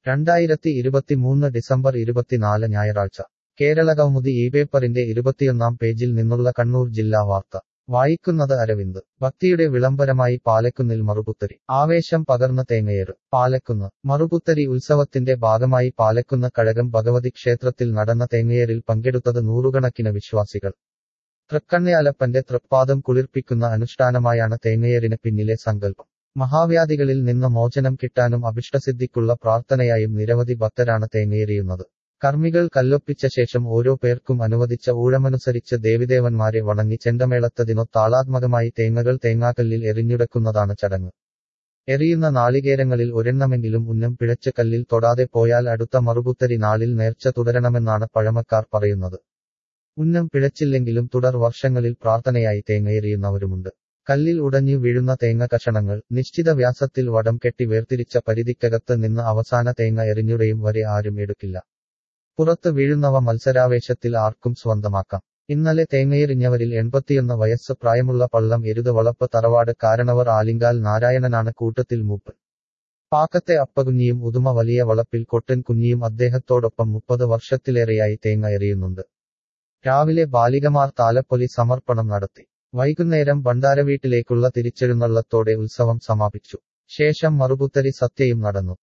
രണ്ടായിരത്തി ഇരുപത്തിമൂന്ന് ഡിസംബർ ഇരുപത്തിനാല് ഞായറാഴ്ച കേരള കൗമുദി ഈ പേപ്പറിന്റെ ഇരുപത്തിയൊന്നാം പേജിൽ നിന്നുള്ള കണ്ണൂർ ജില്ലാ വാർത്ത വായിക്കുന്നത് അരവിന്ദ് ഭക്തിയുടെ വിളംബരമായി പാലക്കുന്നിൽ മറുപുത്തരി ആവേശം പകർന്ന തേങ്ങയേറ് പാലക്കുന്ന് മറുപുത്തരി ഉത്സവത്തിന്റെ ഭാഗമായി പാലക്കുന്ന് കഴകം ഭഗവതി ക്ഷേത്രത്തിൽ നടന്ന തേങ്ങയേറിൽ പങ്കെടുത്തത് നൂറുകണക്കിന് വിശ്വാസികൾ തൃക്കണ്ണയാലപ്പന്റെ തൃപ്പാദം കുളിർപ്പിക്കുന്ന അനുഷ്ഠാനമായാണ് തേങ്ങയേറിന് പിന്നിലെ സങ്കല്പം മഹാവ്യാധികളിൽ നിന്ന് മോചനം കിട്ടാനും അഭിഷ്ടസിദ്ധിക്കുള്ള പ്രാർത്ഥനയായും നിരവധി ഭക്തരാണ് തേങ്ങയേറിയുന്നത് കർമ്മികൾ കല്ലൊപ്പിച്ച ശേഷം ഓരോ പേർക്കും അനുവദിച്ച ഊഴമനുസരിച്ച് ദേവിദേവന്മാരെ വണങ്ങി ചെണ്ടമേളത്തതിനോ താളാത്മകമായി തേങ്ങകൾ തേങ്ങാക്കല്ലിൽ എറിഞ്ഞുടക്കുന്നതാണ് ചടങ്ങ് എറിയുന്ന നാളികേരങ്ങളിൽ ഒരെണ്ണമെങ്കിലും ഉന്നം പിഴച്ച് കല്ലിൽ തൊടാതെ പോയാൽ അടുത്ത മറുപുത്തരി നാളിൽ നേർച്ച തുടരണമെന്നാണ് പഴമക്കാർ പറയുന്നത് ഉന്നം പിഴച്ചില്ലെങ്കിലും തുടർ വർഷങ്ങളിൽ പ്രാർത്ഥനയായി തേങ്ങയെറിയുന്നവരുമുണ്ട് കല്ലിൽ ഉടഞ്ഞു വീഴുന്ന തേങ്ങ കഷണങ്ങൾ നിശ്ചിത വ്യാസത്തിൽ വടം കെട്ടി വേർതിരിച്ച പരിധിക്കകത്ത് നിന്ന് അവസാന തേങ്ങ എറിഞ്ഞുടയും വരെ ആരും എടുക്കില്ല പുറത്ത് വീഴുന്നവ മത്സരാവേശത്തിൽ ആർക്കും സ്വന്തമാക്കാം ഇന്നലെ തേങ്ങയെറിഞ്ഞവരിൽ എൺപത്തിയൊന്ന് വയസ്സ് പ്രായമുള്ള പള്ളം എരുത് വളപ്പ് തറവാട് കാരണവർ ആലിങ്കാൽ നാരായണനാണ് കൂട്ടത്തിൽ മൂപ്പൻ പാക്കത്തെ അപ്പകുഞ്ഞിയും ഉദുമ വലിയ വളപ്പിൽ കൊട്ടൻ കുഞ്ഞിയും അദ്ദേഹത്തോടൊപ്പം മുപ്പത് വർഷത്തിലേറെയായി തേങ്ങ എറിയുന്നുണ്ട് രാവിലെ ബാലികമാർ താലപ്പൊലി സമർപ്പണം നടത്തി വൈകുന്നേരം ഭണ്ഡാരവീട്ടിലേക്കുള്ള തിരിച്ചെഴുന്നള്ളത്തോടെ ഉത്സവം സമാപിച്ചു ശേഷം മറുപുത്തരി സത്യയും നടന്നു